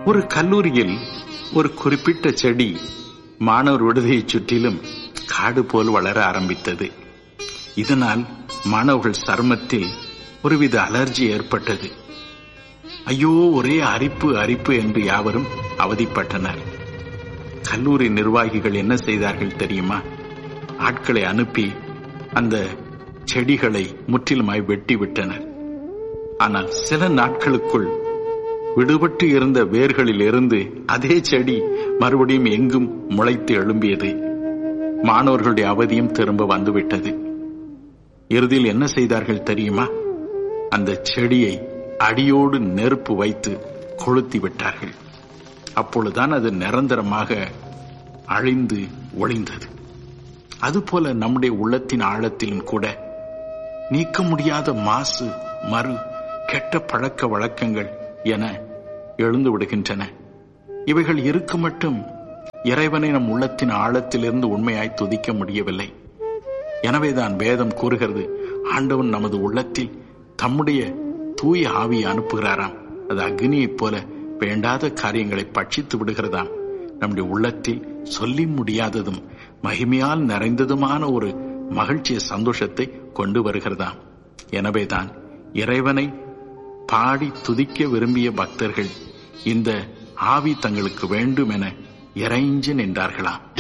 ஒரு கல்லூரியில் ஒரு குறிப்பிட்ட செடி மாணவர் விடுதியைச் சுற்றிலும் காடு போல் வளர ஆரம்பித்தது இதனால் மாணவர்கள் சருமத்தில் ஒருவித அலர்ஜி ஏற்பட்டது ஐயோ ஒரே அரிப்பு அரிப்பு என்று யாவரும் அவதிப்பட்டனர் கல்லூரி நிர்வாகிகள் என்ன செய்தார்கள் தெரியுமா ஆட்களை அனுப்பி அந்த செடிகளை முற்றிலுமாய் வெட்டி விட்டனர் ஆனால் சில நாட்களுக்குள் விடுபட்டு இருந்த வேர்களில் இருந்து அதே செடி மறுபடியும் எங்கும் முளைத்து எழும்பியது மாணவர்களுடைய அவதியும் திரும்ப வந்துவிட்டது இறுதியில் என்ன செய்தார்கள் தெரியுமா அந்த செடியை அடியோடு நெருப்பு வைத்து கொளுத்தி விட்டார்கள் அப்பொழுதுதான் அது நிரந்தரமாக அழிந்து ஒளிந்தது அதுபோல நம்முடைய உள்ளத்தின் ஆழத்திலும் கூட நீக்க முடியாத மாசு மறு கெட்ட பழக்க வழக்கங்கள் என எழுந்து விடுகின்றன இவைகள் இருக்க மட்டும் இறைவனை நம் உள்ளத்தின் ஆழத்திலிருந்து உண்மையாய் துதிக்க முடியவில்லை எனவேதான் வேதம் கூறுகிறது ஆண்டவன் நமது உள்ளத்தில் தம்முடைய தூய ஆவியை அனுப்புகிறாராம் அது அக்னியைப் போல வேண்டாத காரியங்களை பட்சித்து விடுகிறதாம் நம்முடைய உள்ளத்தில் சொல்லி முடியாததும் மகிமையால் நிறைந்ததுமான ஒரு மகிழ்ச்சிய சந்தோஷத்தை கொண்டு வருகிறதாம் எனவேதான் இறைவனை பாடி துதிக்க விரும்பிய பக்தர்கள் இந்த ஆவி தங்களுக்கு வேண்டும் என இறைஞ்சு நின்றார்களாம்